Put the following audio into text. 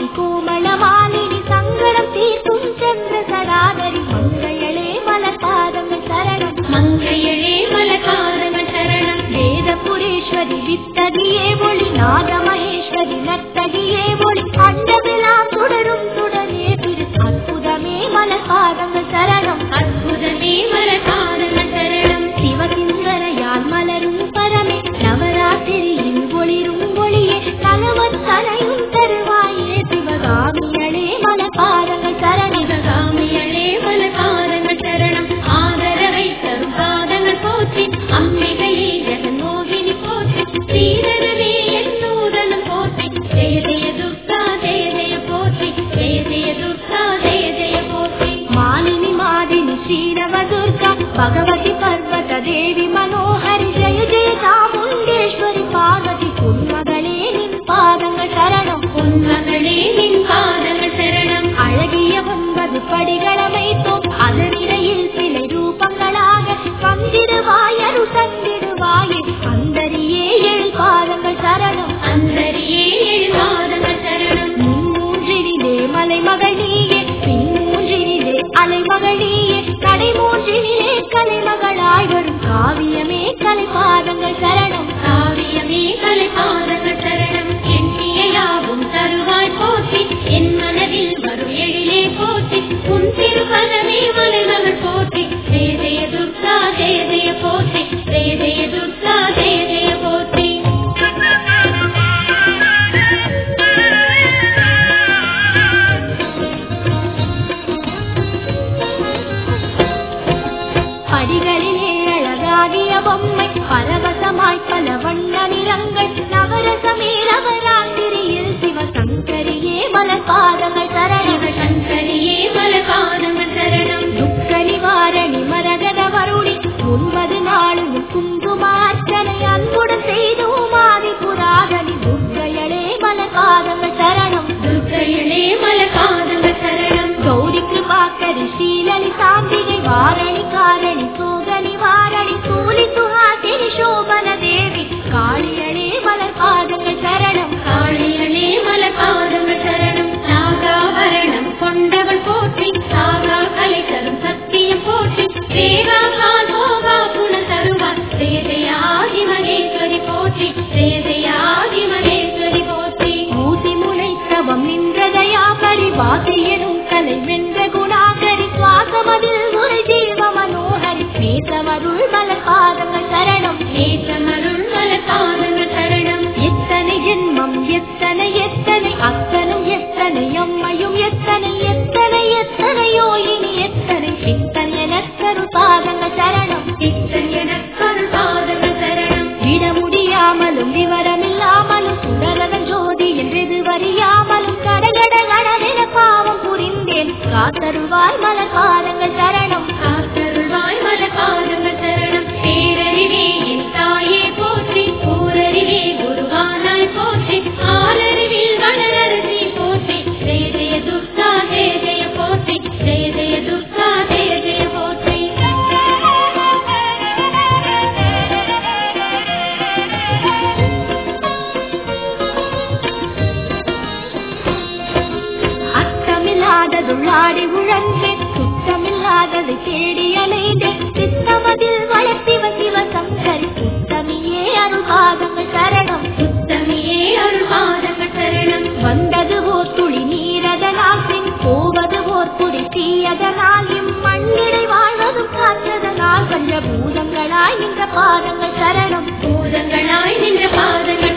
கோமள மாலினி சங்கடம் தீர்க்கும் சந்திர சடாதரி மங்கையளே மலர் பாதங்கள் சரணம் மங்கையழே மலகாரங்கள் சரணம் வேதபுரேஸ்வரி வித்தகியே ஒளி நாத மகேஸ்வரி நத்தகியே ஒளி அண்டமெல்லாம் தொடரும் தொடரே திரு அற்புதமே மலர் பாதங்கள் சரணம் அற்புதமே மலகாரங்கள் சரணம் சிவசிந்தனையால் மலரும் பரமே நவராத்திரியில் ஒளிரும் ஒளியே கலவத் தலையும் தருவாயே சிவகாமியளே மலர் பாதங்கள் சரணம் சிவகாமியழே மலகாரங்கள் சரணம் ஆதரவை தரும் பாதங்கள் போற்றி அம்பிகையே ஜெகன்மோகினி போற்றி ஸ்ரீதரவே என்னூடலும் போற்றி ஜெய ஜெய துர்கா ஜெய ஜெய போற்றி ஜெய ஜெய துர்கா ஜெய ஜெய போற்றி மாலினி மாதினி ஸ்ரீரவ துர்கா பகவதி பர்வத தேவி மனோஹரி ஜெய ஜெய சாமுண்டேஸ்வரி பார்வதி உன்மகளே நின் பாதங்கள் சரணம் உன்மகளே நின் பாதங்கள் சரணம் அழகிய ஒன்பது படிகளமைத்தோம் அதனிடையில் சிலை ரூபங்களாக வந்திடுவாய் அரு தந்திடுவாயே அந்தரியே ஏழு பாதங்கள் சரணம் அந்தரியே ஏழு பாதங்கள் சரணம் மும்மூன்றினிலே மலைமகள் நீயே பின்மூன்றினிலே அலைமகள் நீயே கடைமூன்றினிலே கலைமகளாய் வரும் காவியமே கலை பாதங்கள் சரணம் காவியமே கலை பாதங்கள் சரணம் எண்ணிய யாவும் தருவாய் போற்றி என் மனதில் வரும் எழிலே போற்றி உன் திருப்பதமே மலைமகள் போற்றி ஜெய ஜெய துர்கா ஜெய ஜெய போற்றி ஜெய ஜெய துர்கா ஜெய ஜெய போற்றி படிகளிலே அழகாகிய பொம்மை பரவசமாய் பல வண்ண நிறங்கள் நவரசமே நவராத்திரியில் சிவசங்கரியே மலர் பாதங்கள் சரணம் சிவசங்கரியே மலபாதங்கள் சரணம் துக்க நிவாரணி மரகத வருணி ஒன்பது நாளும் குங்குமார்ச்சனை அன்புடன் செய்தோம் ஆதி புராதனி துர்க்கையளே மலர் பாதங்கள் சரணம் துர்க்கையளே மலபாதங்கள் சரணம் கௌரி கிருபாக்கரி ஸ்ரீலலி சாம்பிகை வாரணி காரணி சோகனி வாரணி சூலி சுஹாசினி சோபன தேவி காளியளே மலர் பாதங்கள் சரணம் காளியளே மலபாதங்கள் சரணம் நாகாபரணம் கொண்டவள் போற்றி சாகா கலை தரும் சத்தியம் போற்றி தேவா காலோகா குண தருவார் ஜெய ஜெய ஆதி மகேஸ்வரி போற்றி ஜெய ஜெய ஆதி மகேஸ்வரி போற்றி ஊசி முளைத்தவம் நின்ற தயாகரி வாசி எனும் கலை வென்ற குணாகரி சுவாசமதில் ஒரு ஜீவ மனோகரி நேசமருள் மலர் பாதங்கள் சரணம் ஏற்றமருள் மலபாதங்கள் சரணம் எத்தனை ஜென்மம் எத்தனை எத்தனை அத்தனும் எத்தனை அம்மையும் எத்தனை எத்தனை எத்தனையோ இனி எத்தனை சித்தன் எனக்கரு பாதங்கள் சரணம் சித்தன் எனக்கருள் பாதங்கள் சரணம் விட முடியாமலும் விவரமில்லாமலும் சுடரதன் ஜோதி என்றது வரியாமலும் கடகட கடவென பாவம் புரிந்தேன் காத்தருவாய் மலர் பாதங்கள் சரணம் காத்தருள்வாய் மலபாதங்கள் சரணம் பேரறிவே என் தாயே போற்றி ஊரறிவே குருவானாய் போற்றி ஆரறிவில் வளரரசி போற்றி ஜெய ஜெய துர்கா ஜெய ஜெய போற்றி ஜெய ஜெய துர்கா ஜெய ஜெய போற்றி அர்த்தமில்லாததுள்ளாடி உழன்றேன் சுத்தமில்லாததை தேடி அலைந்தேன் சித்தமதில் வளர்த்திவ சிவ சங்கரி சுத்தமியே அருள் பாதங்கள் சரணம் உத்தமியே அருள் பாதங்கள் சரணம் வந்தது ஓர் துளி நீரதனால் பின் போவது ஓர் குடி தீயதனால் இம்மண்ணிடை வாழ்வதும் காற்றதனால் பஞ்சபூதங்களாய் நின்ற பாதங்கள் சரணம் பூதங்களாய் நின்ற பாதங்கள்